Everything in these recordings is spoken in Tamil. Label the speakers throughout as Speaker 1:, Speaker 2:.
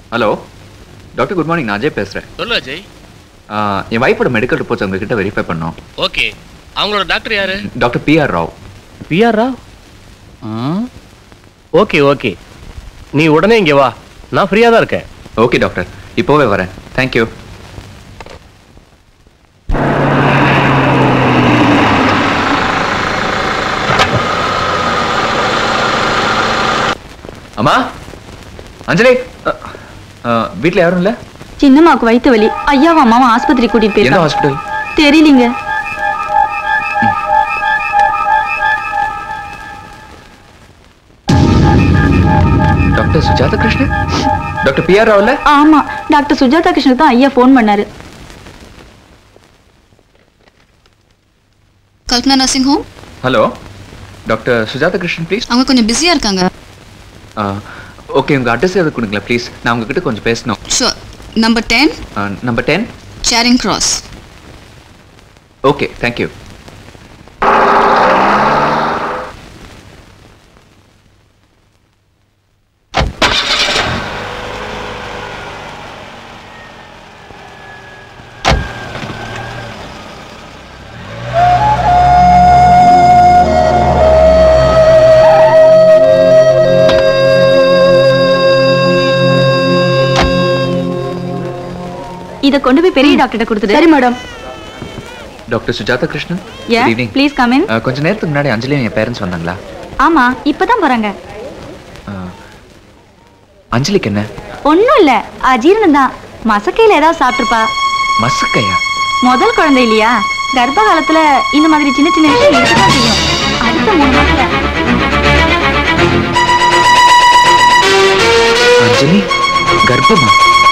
Speaker 1: ஹலோ டாக்டர் குட் மார்னிங் நான் அஜய் பேசுகிறேன்
Speaker 2: சொல்லு அஜய்
Speaker 1: என் வைஃபோட மெடிக்கல் ரிப்போர்ட்ஸ் உங்ககிட்ட வெரிஃபை பண்ணோம்
Speaker 2: ஓகே அவங்களோட டாக்டர் யாரு
Speaker 1: doctor PR Rao
Speaker 2: PR Rao okay okay நீ உடனே இங்க வா நான் ஃப்ரீயா தான் இருக்கேன்
Speaker 1: ஓகே டாக்டர் இப்போவே வரேன் தேங்க்யூ அம்மா அஞ்சலி வீட்டில் யாரும் இல்லை
Speaker 3: சின்னம்மாவுக்கு வயித்து வலி ஐயாவும் அம்மாவும் ஆஸ்பத்திரி கூட்டிட்டு
Speaker 1: எந்த
Speaker 3: போயிருக்காங்க
Speaker 1: ஹாஸ்பிட்டல்
Speaker 3: தெரியலீங்க
Speaker 1: doctor Sujatha Krishnan doctor PR ராவ்ல
Speaker 3: ஆமா டாக்டர் சுஜாதா கிருஷ்ணன் தான் ஐயா ஃபோன் பண்ணாரு
Speaker 4: Kalpana nursing home
Speaker 1: hello doctor Sujatha Krishnan please
Speaker 4: அவங்க கொஞ்சம் பிஸியாக இருக்காங்க
Speaker 1: ஓகே உங்கள் அட்ரஸ் எதாவது கொடுங்களேன் ப்ளீஸ் நான் உங்ககிட்ட கொஞ்சம் பேசணும்
Speaker 4: sure number ten
Speaker 1: number ten
Speaker 4: Charing Cross
Speaker 1: okay thank you
Speaker 3: இத கொண்டு போய் பெரிய டாக்டர்கிட்ட கொடுத்துட்டு சரி madam
Speaker 1: doctor Sujatha Krishnan
Speaker 3: Yeah,
Speaker 1: good evening
Speaker 3: please come in.
Speaker 1: கொஞ்ச நேரத்துக்கு முன்னாடி அஞ்சலியும் என் பேரண்ட்ஸ் வந்தாங்களா
Speaker 3: ஆமா இப்பதான் போறாங்க
Speaker 1: Uh, அஞ்சலிக்கு என்ன
Speaker 3: ஒண்ணும் இல்ல அஜீரணம் தான் மசக்கையில ஏதாவது சாப்பிட்டுருப்பா
Speaker 1: மசக்கையா
Speaker 3: முதல் குழந்தை இல்லையா கர்ப்ப காலத்துல இந்த மாதிரி சின்ன சின்ன விஷயம் இருக்கதான் செய்யும் அடுத்த மூணு மாசத்துல
Speaker 1: அஞ்சலி கர்ப்பமா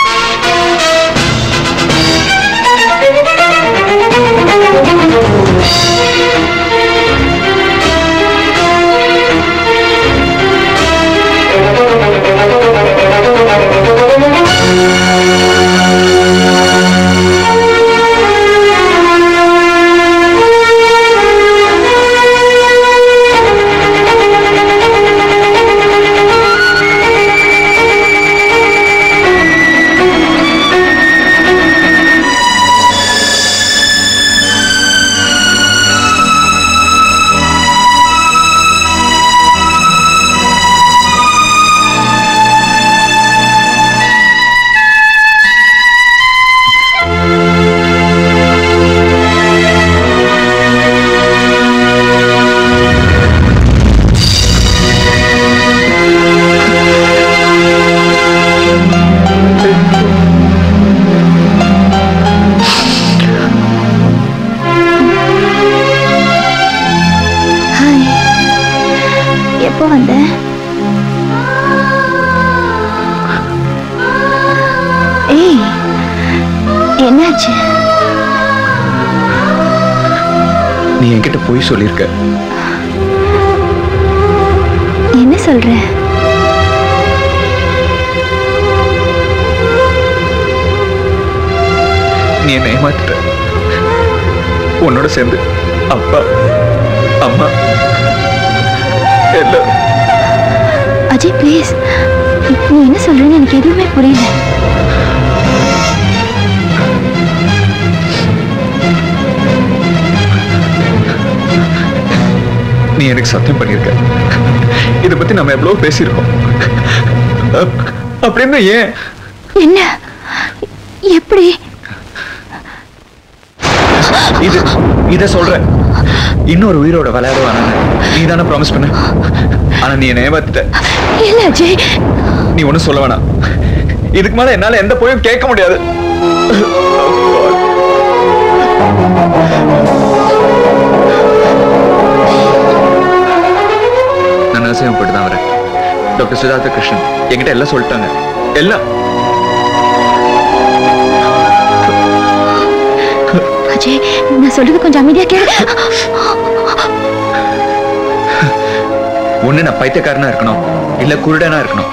Speaker 3: ஹாய் எப்போ வந்த ஏய் என்னாச்சு
Speaker 1: நீ என்கிட்ட போய் சொல்லியிருக்க
Speaker 3: என்ன சொல்ற
Speaker 1: நீ என்னை ஏமாத்திட்ட உன்னோட சேர்ந்து அப்பா அம்மா எல்லாம்
Speaker 3: அஜய் ப்ளீஸ் நீ என்ன சொல்றேன்னு எனக்கு எதுவுமே புரியல
Speaker 1: நீ எனக்கு சத்தியம் பண்ணியிருக்க இதை பத்தி நம்ம எவ்வளவு பேசியிருக்கோம் அப்- அப்படின்னு ஏன்
Speaker 3: என்ன எப்படி
Speaker 1: இது இத சொல்றேன் இன்னொரு உயிரோட விளையாடுவான நீ தானே ப்ராமிஸ் பண்ண ஆனா நீ என்ன ஏமாத்திட்ட
Speaker 3: இல்ல அஜய்
Speaker 1: நீ ஒண்ணும் சொல்ல வேணாம் இதுக்கு மேல என்னால எந்த போயும் கேட்க முடியாது நான் நரசிங்கம் போட்டு தான் வரேன் டாக்டர் சுஜாதா கிருஷ்ணன் என்கிட்ட எல்லாம் சொல்லிட்டாங்க எல்லாம்
Speaker 3: அஜய் நான் சொல்றது கொஞ்சம் அமைதியா கேளு
Speaker 1: ஒண்ணு நான் பைத்தியக்காரனா இருக்கணும் இல்ல குருடனா இருக்கணும்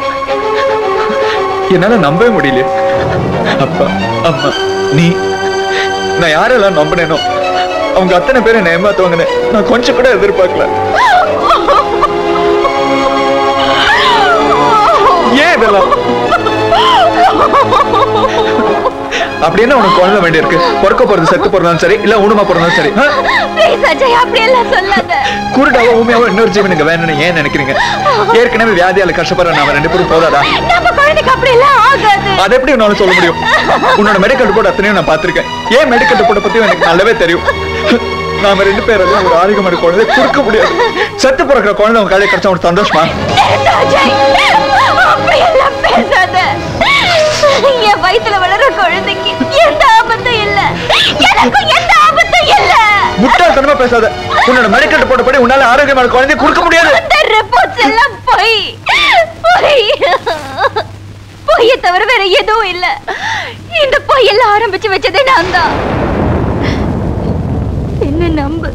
Speaker 1: என்னால நம்பவே முடியல அப்பா அம்மா நீ நான் யாரெல்லாம் நம்பினேனோ அவங்க அத்தனை பேரை என்ன ஏமாத்துவாங்கன்னு நான் கொஞ்சம் கூட எதிர்பார்க்கல ஏன் இதெல்லாம் அப்படி என்ன உனக்கு குழந்தை வேண்டியிருக்கு பிறக்க போறது செத்து போறதாலும் சரி இல்ல ஊனமா போறதாலும் சரி ஆ?
Speaker 3: ப்ளீஸ் அஜய் அப்படி எல்லாம் சொல்லாத
Speaker 1: குருடாவோ ஊமையாவோ இன்னொரு ஜீவன் இங்க வேணும்னு ஏன் நினைக்கிறீங்க ஏற்கனவே வியாதியால கஷ்டப்படுற நாம ரெண்டு பேரும் போதாதா
Speaker 3: நம்ம குழந்தைக்கு அப்படி எல்லாம் ஆகாது
Speaker 1: அது எப்படி உன்னால சொல்ல முடியும் உன்னோட மெடிக்கல் ரிப்போர்ட் அத்தனையும் நான் பார்த்திருக்கேன் ஏன் மெடிக்கல் ரிப்போர்ட் பத்தியும் எனக்கு நல்லாவே தெரியும் நாம ரெண்டு பேரும் ஒரு ஆரோக்கியமான குழந்தை கொடுக்க முடியாது செத்து பிறக்கிற குழந்தை உங்க கையில கிடைச்சா ஒரு சந்தோஷமா
Speaker 3: நிறுத்து, அஜய் அப்படி எல்லாம் பேசாத என் வயித்துல வளர குழந்தைக்கு எந்த ஆபத்தும் இல்ல எனக்கும் எந்த ஆபத்தும் இல்ல
Speaker 1: முட்டாள்தனமா பேசாத உன்னோட மெடிக்கல் ரிப்போர்ட் படி உன்னால ஆரோக்கியமான குழந்தை கொடுக்க முடியாது
Speaker 3: அந்த ரிப்போர்ட்ஸ் எல்லாம் பொய் பொய் பொய்ய தவிர வேற எதுவும் இல்ல இந்த பொய்யெல்லாம் ஆரம்பிச்சு வச்சதே நான் தான் என்ன நம்பு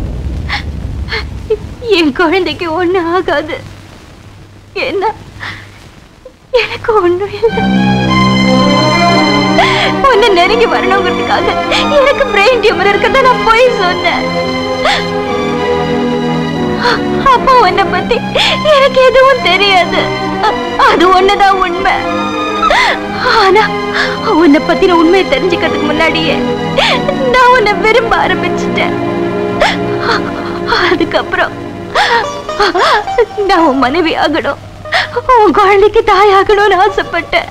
Speaker 3: என் குழந்தைக்கு ஒண்ணு ஆகாது என்ன எனக்கு ஒண்ணும் இல்லை உன்னை நெருங்கி வரணுங்கிறதுக்காக எனக்கு பிரெயின் டியூமர் இருக்கதான் நான் போய் சொன்னேன் அப்பா உன்னை பத்தி எனக்கு எதுவும் தெரியாது அ- அது ஒண்ணுதான் உண்மை ஆனா உன்னை பத்தின உண்மையை தெரிஞ்சுக்கிறதுக்கு முன்னாடியே நான் உன்னை விரும்ப ஆரம்பிச்சிட்டேன் அதுக்கப்புறம் நான் உன் மனைவி ஆகணும் உன் குழந்தைக்கு தாயாகணும்னு ஆசைப்பட்டேன்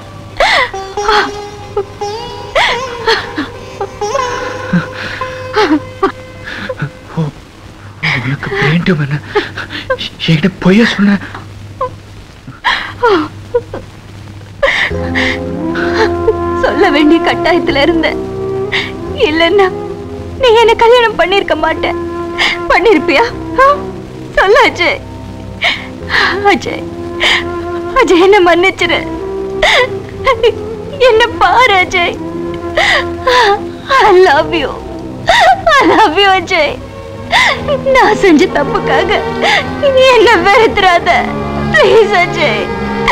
Speaker 1: உனக்கு வேண்டும் என்ன என்கிட்ட பொய்ய சொன்ன
Speaker 3: சொல்ல வேண்டிய கட்டாயத்துல இருந்த இல்லன்னா நீ என்ன கல்யாணம் பண்ணிருக்க மாட்ட பண்ணிருப்பியா ஆ? சொல்லு அஜய் அஜய் அஜய் என்ன மன்னிச்சிரு என்ன பாரு Ajay I love you I love you Ajay நான் செஞ்ச தப்புக்காக நீ என்ன வெறுத்துறாத ப்ளீஸ் அஜய்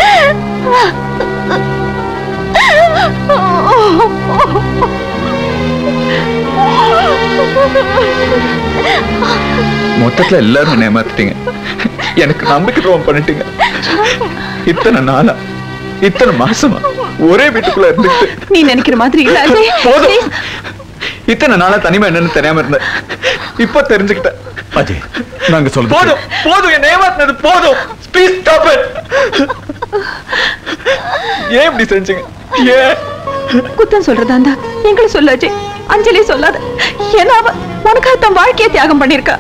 Speaker 1: மொத்தத்துல எல்லாரும் என்னை ஏமாத்திட்டீங்க எனக்கு நம்பிக்கை துரோகம் பண்ணிட்டீங்க இத்தனை நாளா இத்தனை மாசமா ஒரே வீட்டுக்குள்ள இருந்துட்டு
Speaker 3: நீ நினைக்கிற மாதிரி இல்ல அஜய்
Speaker 1: போதும் இத்தனை நாளா தனிமை என்னன்னு தெரியாம இருந்தேன் இப்ப தெரிஞ்சுக்கிட்டேன்
Speaker 5: அஜய் நாங்க சொல்றது
Speaker 1: போதும் போதும் என்ன ஏமாத்தினது போதும் ப்ளீஸ் ஸ்டாப் ஏன் இப்படி செஞ்சீங்க ஏன்
Speaker 3: குத்தம் சொல்றதா இருந்தா எங்களை சொல்ல அஜய் அஞ்சலி சொல்லாத ஏன்னா அவ உனக்காக தன் வாழ்க்கையை தியாகம் பண்ணிருக்கா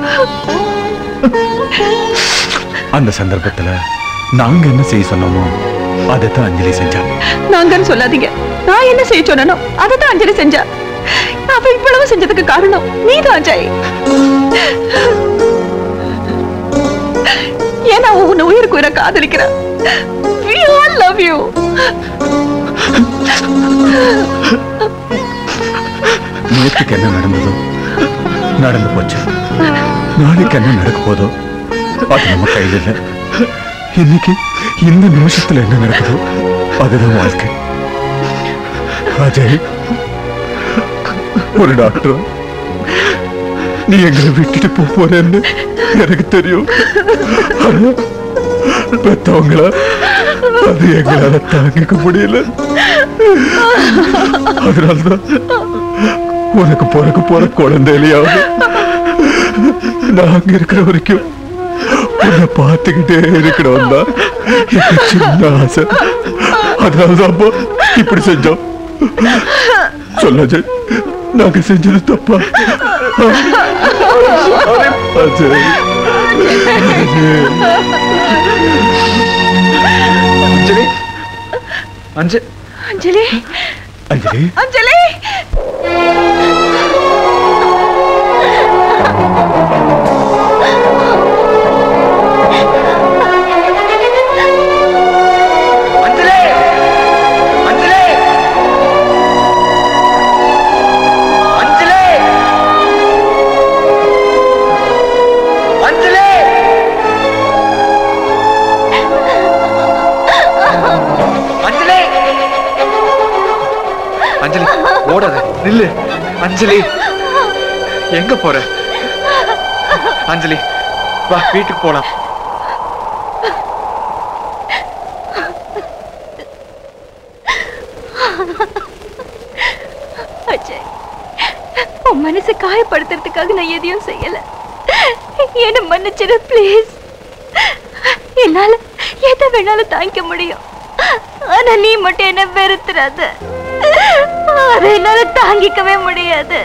Speaker 5: அந்த சந்தர்ப்பத்துல நாங்க என்ன செய்ய சொன்னோமோ அதைத்தான் அஞ்சலி செஞ்சா
Speaker 3: நாங்கன்னு சொல்லாதீங்க நான் என்ன செய்ய சொன்னனோ அதை தான் அஞ்சலி செஞ்சா அவ இவ்வளவு செஞ்சதுக்கு காரணம் நீதான் அஜய் ஏன்னா அவ உன்னை உயிருக்கு உயிரை காதலிக்கிற We all love you.
Speaker 5: நேற்றுக்கு என்ன நடந்ததோ நடந்து போச்சு நாளைக்கு என்ன நடக்க போதோ அது நம்ம கையில் இல்லை இன்னைக்கு இந்த நிமிஷத்துல என்ன நடக்குதோ அதுதான் வாழ்க்கை அஜய் ஒரு டாக்டர் நீ எங்களை விட்டுட்டு போக போறேன்னு எனக்கு தெரியும் ஆனா, பெத்தவங்கள அது எங்களால தாங்கிக்க முடியல அதனால்தான் உனக்கு பிறக்க போற குழந்தையிலையாவது நாங்க இருக்கிற வரைக்கும் உன்னை பார்த்துக்கிட்டே இருக்கணும் தான் எனக்கு சின்ன ஆசை அதனாலதான் அப்போ இப்படி செஞ்சோம் சொல்ல அஜய் நாங்க செஞ்சது தப்பா அஜய் அஜய்
Speaker 1: அஞ்சலி அஞ்சு
Speaker 3: அஞ்சலி
Speaker 5: அஞ்சலி
Speaker 3: அஞ்சலி
Speaker 1: அஞ்சலி அஞ்சலி அஞ்சலி அஞ்சலி அஞ்சலி அஞ்சலி ஓடாத நில்லு அஞ்சலி எங்க போற அஞ்சலி வா வீட்டுக்கு போலாம்
Speaker 3: அஜய் உன் மனசை காயப்படுத்துறதுக்காக நான் எதையும் செய்யல என்ன மன்னிச்சிடு ப்ளீஸ் என்னால எதை வேணாலும் தாங்கிக்க முடியும் ஆனா நீ மட்டும் என்ன வெறுத்துறாத அதை என்னால தாங்கிக்கவே முடியாது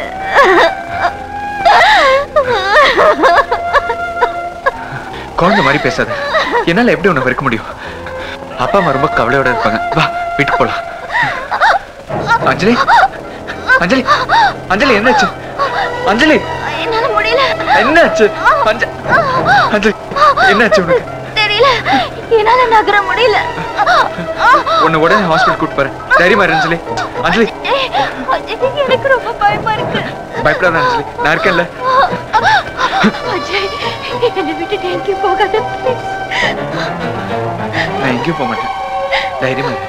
Speaker 1: குழந்தை மாதிரி பேசாத என்னால எப்படி உன்னை வெறுக்க முடியும் அப்பா அம்மா ரொம்ப கவலையோட இருப்பாங்க வா வீட்டுக்கு போலாம் அஞ்சலி அஞ்சலி அஞ்சலி என்னாச்சு அஞ்சலி
Speaker 3: என்னால முடியல
Speaker 1: என்னாச்சு அஞ்ச அஞ்சலி என்னாச்சு உனக்கு
Speaker 3: தெரியல என்னால நகர முடியல
Speaker 1: உன்னை உடனே ஹாஸ்பிட்டல் கூட்டு போறேன் தைரியமா இரு அஞ்சலி அஞ்சலி
Speaker 3: ஏய், அஜய், எனக்கு ரொம்ப பயமா இருக்கு
Speaker 1: பயப்படாத அஞ்சலி நான் இருக்கேன்ல
Speaker 3: அஜய் என்னை விட்டுட்டு எங்கேயும் போகாத please.
Speaker 1: நான் எங்கேயும் போக மாட்டேன் தைரியமா இரு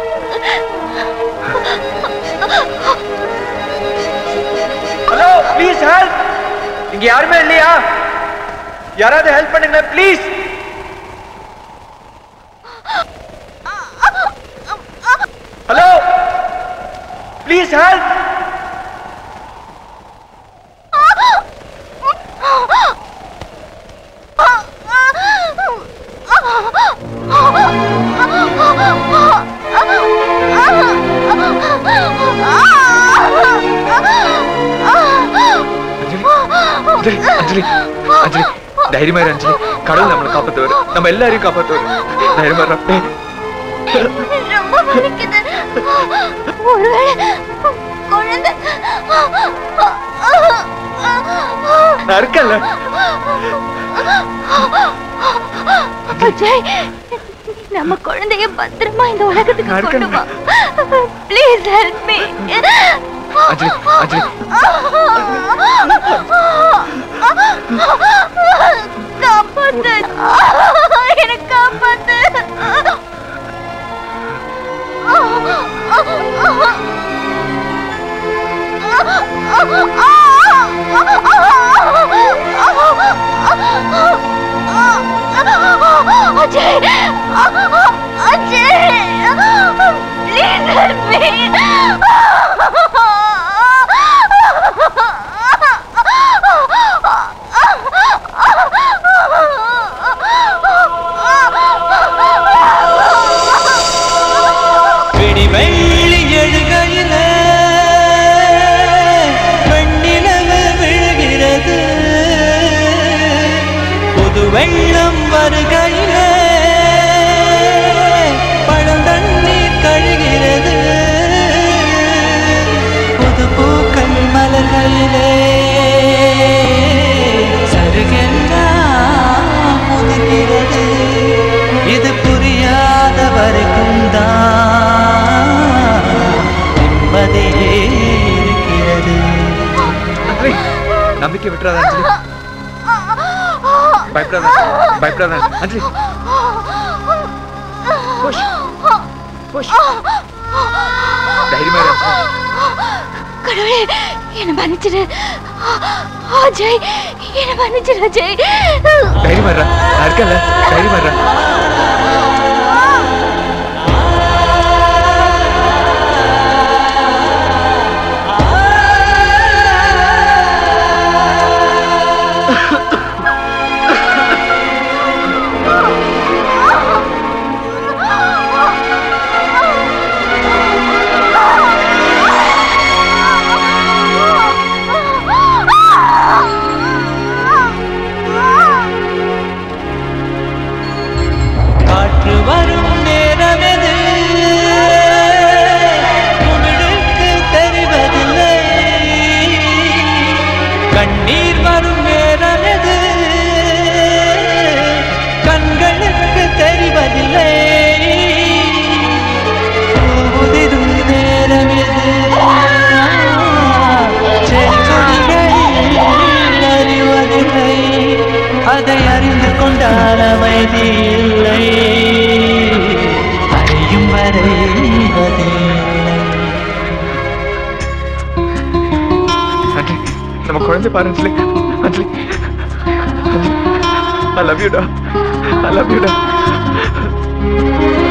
Speaker 1: ஹலோ ப்ளீஸ் ஹெல்ப் இங்க யாருமே இல்லையா யாராவது ஹெல்ப் பண்ணுங்க please hello please help Anjali Anjali Anjali தைரியமா இரு அஞ்சலி கடவுள் நம்மளை காப்பாத்துவாரு நம்ம எல்லாரையும் காப்பாத்துவாரு தைரியமா இரு. டேய்,
Speaker 3: ரொம்ப வலிக்குது ஒருவேளை குழந்தை
Speaker 1: நான் இருக்கேன்ல
Speaker 3: அஜய் நம்ம குழந்தைய பத்திரமா இந்த உலகத்துக்கு
Speaker 1: நான்
Speaker 3: கொண்டு வா
Speaker 1: இருக்கேன்.
Speaker 3: Please help me
Speaker 1: Anjali Anjali
Speaker 3: காப்பாத்து எனக்கு காப்பாத்து Ajay Ajay please help me
Speaker 6: பிடி வெள்ளி எழுகையில வெண்ணிலவு விழுகிறது புது வெள்ளம் வருகையில பழந்தண்ணீர் கழுகிறது புது பூக்கள் மலர்களிலே சருகெல்லாம் முதிர்கிறது இது புரியாத வரைக்கும் தான் நிம்மதியே இருக்கிறது
Speaker 1: அஞ்சலி நம்பிக்கை விட்டுறாத அஞ்சலி பயப்படாத பயப்படாத அஞ்சலி புஷ் புஷ் தைரியமா இரு அஞ்சலி.
Speaker 3: கடவுளே என்ன மன்னிச்சிடு அஜய் என்ன மன்னிச்சிடு அஜய்
Speaker 1: தைரியமா இருடா. நான் இருக்கேன்ல தைரியமா இருடா.
Speaker 6: காற்று வரும் நேரம் எது உமிழுக்கு தெரிவதில்லை கண்ணீர் வரும் நேரம் எது கண்களுக்கு தெரிவதில்லை உதிரும் நேரம் எது செடிகளில் அறிவதில்லை அதை அறிந்து கொண்டால் அமைதி இல்லை அறியும் வரை பதில்லை
Speaker 1: அஞ்சலி நம்ம குழந்தை பாரு அஞ்சலி அஞ்சலி ஐ லவ் யூடா ஐ லவ் யூடா